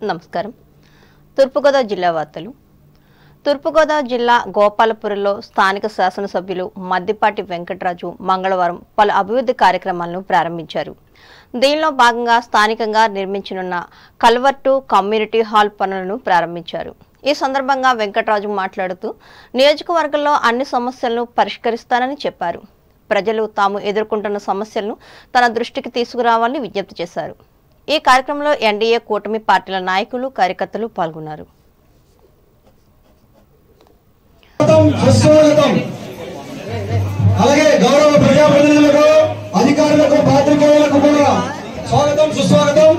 నమస్కారం తూర్పుగోదావరి జిల్లా వార్తలు తూర్పుగోదావరి జిల్లా గోపాలపురంలో స్థానిక శాసనసభ్యులు మద్దిపాటి వెంకటరాజు మంగళవారం పలు అభివృద్ధి కార్యక్రమాలను ప్రారంభించారు దీనిలో భాగంగా స్థానికంగా నిర్మించనున్న కల్వర్టు కమ్యూనిటీ హాల్ పనులను ప్రారంభించారు ఈ సందర్భంగా వెంకటరాజు మాట్లాడుతూ నియోజకవర్గంలో అన్ని సమస్యలను పరిష్కరిస్తానని చెప్పారు ప్రజలు తాము ఎదుర్కొంటున్న సమస్యలను తన దృష్టికి తీసుకురావాలని విజ్ఞప్తి చేశారు ఈ కార్యక్రమంలో ఎన్డీఏ కూటమి పార్టీల నాయకులు కార్యకర్తలు పాల్గొన్నారు స్వాగతం సుస్వాగతం అలాగే గౌరవ ప్రజాప్రతినిధులకు అధికారులకు పాత్రికేయులకు కూడా స్వాగతం సుస్వాగతం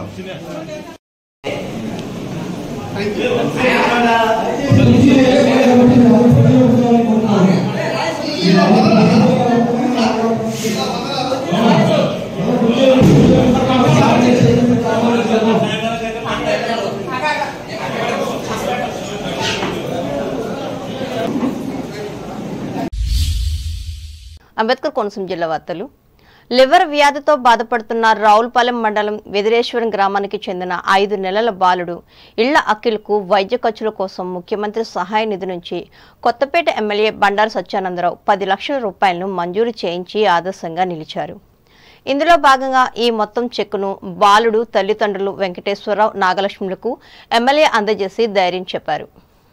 అంబేద్కర్ కోనసీమ జిల్లా వార్తలు లివర్ వ్యాధితో బాధపడుతున్న రావులపాలెం మండలం వెదిరేశ్వరం గ్రామానికి చెందిన ఐదు నెలల బాలుడు ఇళ్ల అఖిల్కు వైద్య ఖర్చుల కోసం ముఖ్యమంత్రి సహాయ నిధి నుంచి కొత్తపేట ఎమ్మెల్యే బండారు సత్యానందరావు పది లక్షల రూపాయలను మంజూరు చేయించి ఆదర్శంగా నిలిచారు ఇందులో భాగంగా ఈ మొత్తం చెక్కును బాలుడు తల్లిదండ్రులు వెంకటేశ్వరరావు నాగలక్ష్ములకు ఎమ్మెల్యే అందజేసి ధైర్యం చెప్పారు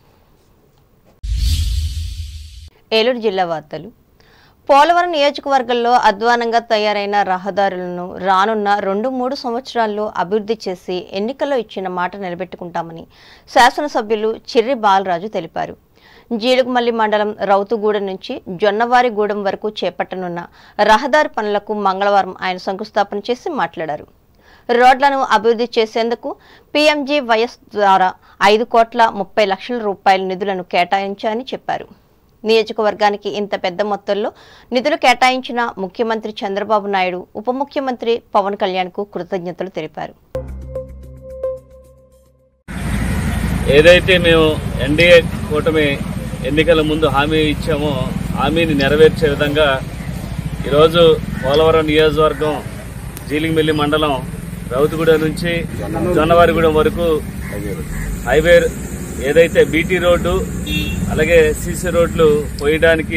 ఏలూరు జిల్లా వార్తలు పోలవరం నియోజకవర్గంలో అధ్వానంగా తయారైన రహదారులను రానున్న రెండు మూడు సంవత్సరాల్లో అభివృద్ధి చేసి ఎన్నికల్లో ఇచ్చిన మాట నిలబెట్టుకుంటామని శాసనసభ్యులు చిర్రి బాలరాజు తెలిపారు జీలుగుమల్లి మండలం రౌతుగూడెం నుంచి జొన్నవారిగూడెం వరకు చేపట్టనున్న రహదారి పనులకు మంగళవారం ఆయన శంకుస్థాపన చేసి మాట్లాడారు రోడ్లను అభివృద్ధి చేసేందుకు పీఎంజీ వైఎస్ ద్వారా ఐదు కోట్ల ముప్పై లక్షల రూపాయల నిధులను కేటాయించారని చెప్పారు నియోజకవర్గానికి ఇంత పెద్ద మొత్తంలో నిధులు కేటాయించిన ముఖ్యమంత్రి చంద్రబాబు నాయుడు ఉప ముఖ్యమంత్రి పవన్ కళ్యాణ్కు కృతజ్ఞతలు తెలిపారు ఏదైతే మేము ఎన్డీఏ కూటమి ఎన్నికల ముందు హామీ ఇచ్చామో హామీని నెరవేర్చే విధంగా ఈరోజు పోలవరం నియోజకవర్గం జీలింగమిల్లి మండలం రౌతుగూడెం నుంచి జొన్నవారిగూడెం వరకు హైవే ఏదైతే బీటీ రోడ్డు అలాగే సీసీ రోడ్లు పోయడానికి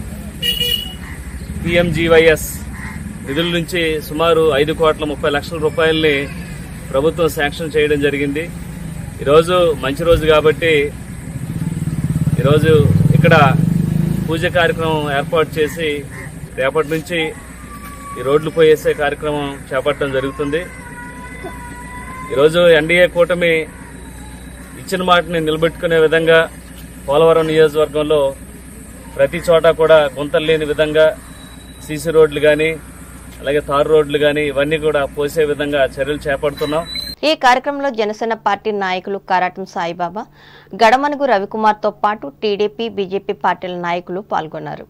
పిఎంజీవైఎస్ నిధుల నుంచి సుమారు ఐదు కోట్ల ముప్పై లక్షల రూపాయల్ని ప్రభుత్వం శాంక్షన్ చేయడం జరిగింది ఈరోజు మంచి రోజు కాబట్టి ఈరోజు ఇక్కడ పూజ కార్యక్రమం ఏర్పాటు చేసి రేపటి నుంచి ఈ రోడ్లు పోయేసే కార్యక్రమం చేపట్టడం జరుగుతుంది ఈరోజు ఎన్డీఏ కూటమి ఇచ్చిన మాటని నిలబెట్టుకునే విధంగా పోలవరం నియోజకవర్గంలో ప్రతి చోట కూడా గుంతలు లేని విధంగా సీసీ రోడ్లు కానీ అలాగే తారు రోడ్లు కానీ ఇవన్నీ కూడా పోసే విధంగా చర్యలు చేపడుతున్నాం ఈ కార్యక్రమంలో జనసేన పార్టీ నాయకులు కారాటం సాయిబాబా గడమనుగు రవికుమార్తో పాటు టీడీపీ బీజేపీ పార్టీల నాయకులు పాల్గొన్నారు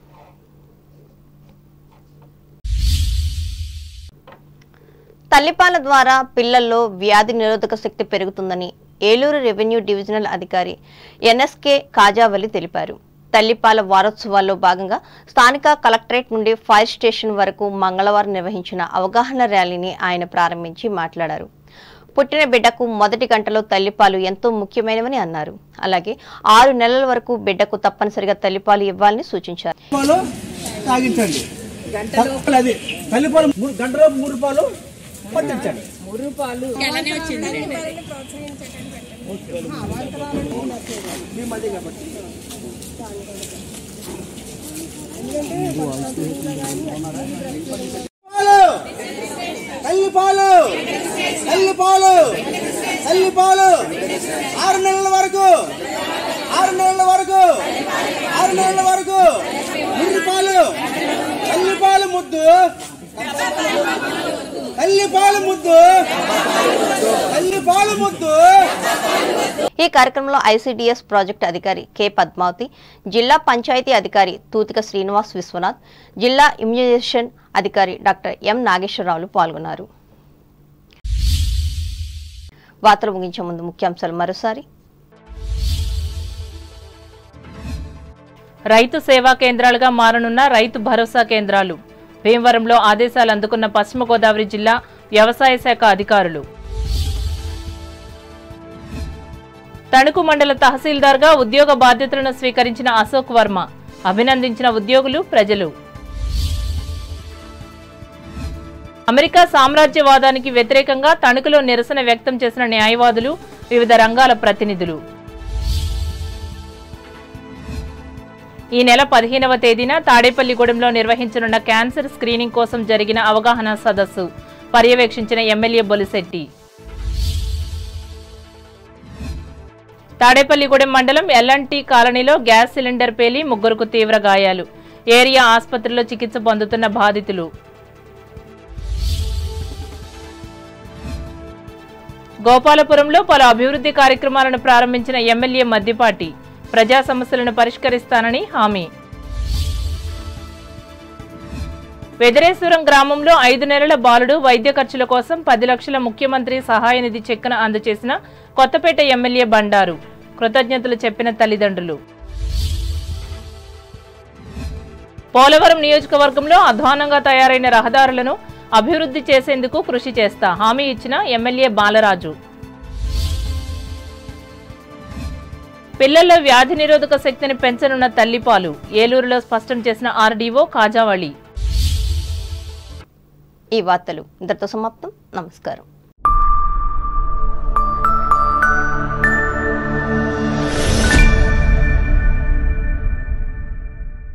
తల్లిపాల ద్వారా పిల్లల్లో వ్యాధి నిరోధక శక్తి పెరుగుతుందని ఏలూరు రెవెన్యూ డివిజనల్ అధికారి ఎన్ఎస్కే కాజావలి తెలిపారు తల్లిపాల వారోత్సవాల్లో భాగంగా స్థానిక కలెక్టరేట్ నుండి ఫైర్ స్టేషన్ వరకు మంగళవారం నిర్వహించిన అవగాహన ర్యాలీని ఆయన ప్రారంభించి మాట్లాడారు పుట్టిన బిడ్డకు మొదటి గంటలో తల్లిపాలు ఎంతో ముఖ్యమైనవని అన్నారు అలాగే ఆరు నెలల వరకు బిడ్డకు తప్పనిసరిగా తల్లిపాలు ఇవ్వాలని సూచించారు పాలు తాగించండి అది తల్లిపాలు మూడు గంటలో మూడు పాలు పట్టించండి పాలు తల్లి పాలు తల్లి పాలు తల్లి పాలు ఆరు నెలల వరకు ఆరు నెలల వరకు ఆరు నెలల వరకు ముర్రి పాలు తల్లి పాలు ముద్దు తల్లి పాలు ముద్దు తల్లి పాలు ముద్దు ఈ కార్యక్రమంలో ఐసీడీఎస్ ప్రాజెక్టు అధికారి కె పద్మావతి జిల్లా పంచాయతీ అధికారి తూతిక శ్రీనివాస్ విశ్వనాథ్ జిల్లా ఇమ్యునైజేషన్ అధికారి డాక్టర్ ఎం నాగేశ్వరరావులు పాల్గొన్నారు వార్తలు ముగించే ముందు ముఖ్యాంశాలు మరోసారి రైతు సేవా కేంద్రాలుగా మారనున్న రైతు భరోసా కేంద్రాలు భీమవరంలో ఆదేశాలు అందుకున్న పశ్చిమ గోదావరి జిల్లా వ్యవసాయ శాఖ అధికారులు తణుకు మండల తహసీల్దార్గా ఉద్యోగ బాధ్యతలను స్వీకరించిన అశోక్ వర్మ అభినందించిన ఉద్యోగులు ప్రజలు అమెరికా సామ్రాజ్యవాదానికి వ్యతిరేకంగా తణుకులో నిరసన వ్యక్తం చేసిన న్యాయవాదులు వివిధ రంగాల ప్రతినిధులు ఈ నెల పదిహేనవ తేదీన తాడేపల్లిగూడెంలో నిర్వహించనున్న క్యాన్సర్ స్క్రీనింగ్ కోసం జరిగిన అవగాహన సదస్సు పర్యవేక్షించిన ఎమ్మెల్యే బొలిశెట్టి తాడేపల్లిగూడెం మండలం ఎల్ఎన్టీ కాలనీలో గ్యాస్ సిలిండర్ పేలి ముగ్గురుకు తీవ్ర గాయాలు ఏరియా ఆసుపత్రిలో చికిత్స పొందుతున్న బాధితులు గోపాలపురంలో పలు అభివృద్ధి కార్యక్రమాలను ప్రారంభించిన ఎమ్మెల్యే మద్దిపాటి ప్రజా సమస్యలను పరిష్కరిస్తానని హామీ వెదరేశ్వరం గ్రామంలో ఐదు నెలల బాలుడు వైద్య ఖర్చుల కోసం పది లక్షల ముఖ్యమంత్రి సహాయ నిధి చెక్కును అందజేసిన కొత్తపేట ఎమ్మెల్యే బండారు కృతజ్ఞతలు చెప్పిన తల్లిదండ్రులు పోలవరం నియోజకవర్గంలో అధ్వానంగా తయారైన రహదారులను అభివృద్ధి చేసేందుకు కృషి చేస్తా హామీ ఇచ్చిన ఎమ్మెల్యే బాలరాజు పిల్లల్లో వ్యాధి నిరోధక శక్తిని పెంచనున్న తల్లిపాలు ఏలూరులో స్పష్టం చేసిన ఆర్డీఓ కాజావళి ఈ వార్తలు ఇంతటితో సమాప్తం నమస్కారం